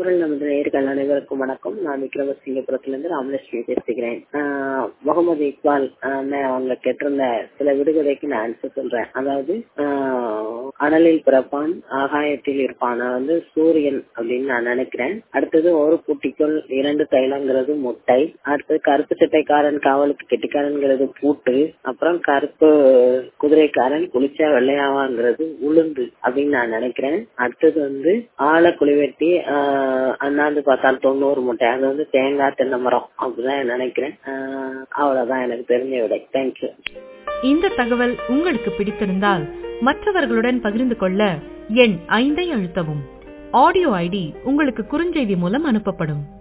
குரல் நமது நேர்கள் அனைவருக்கும் வணக்கம் நான் விக்ரமசிங்கபுரத்திலிருந்து ராமலட்சுமி பேசுகிறேன் ஆஹ் முகமது இக்பால் அண்ணன் அவங்க கேட்டிருந்த சில விடுகதைக்கு நான் ஆன்சர் சொல்றேன் அதாவது ஆஹ் அனலில் பிறப்பான் ஆகாயத்தில் இருப்பான் நான் வந்து சூரியன் அப்படின்னு நான் நினைக்கிறேன் அடுத்தது ஒரு குட்டிக்குள் இரண்டு தைலங்கிறது முட்டை அடுத்தது கருப்பு சட்டைக்காரன் காவலுக்கு கெட்டிக்காரன்கிறது பூட்டு அப்புறம் கருப்பு குதிரைக்காரன் குளிச்சா வெள்ளையாவாங்கிறது உளுந்து அப்படின்னு நான் நினைக்கிறேன் அடுத்தது வந்து ஆழ குளிவெட்டி ஆஹ் அண்ணாந்து பார்த்தால் தொண்ணூறு முட்டை அது வந்து தேங்காய் தென்னை மரம் அப்படிதான் நினைக்கிறேன் ஆஹ் அவ்வளவுதான் எனக்கு தெரிஞ்ச விடை தேங்க்யூ இந்த தகவல் உங்களுக்கு பிடித்திருந்தால் மற்றவர்களுடன் பகிர்ந்து கொள்ள எண் ஐந்தை அழுத்தவும் ஆடியோ ஐடி உங்களுக்கு குறுஞ்செய்தி மூலம் அனுப்பப்படும்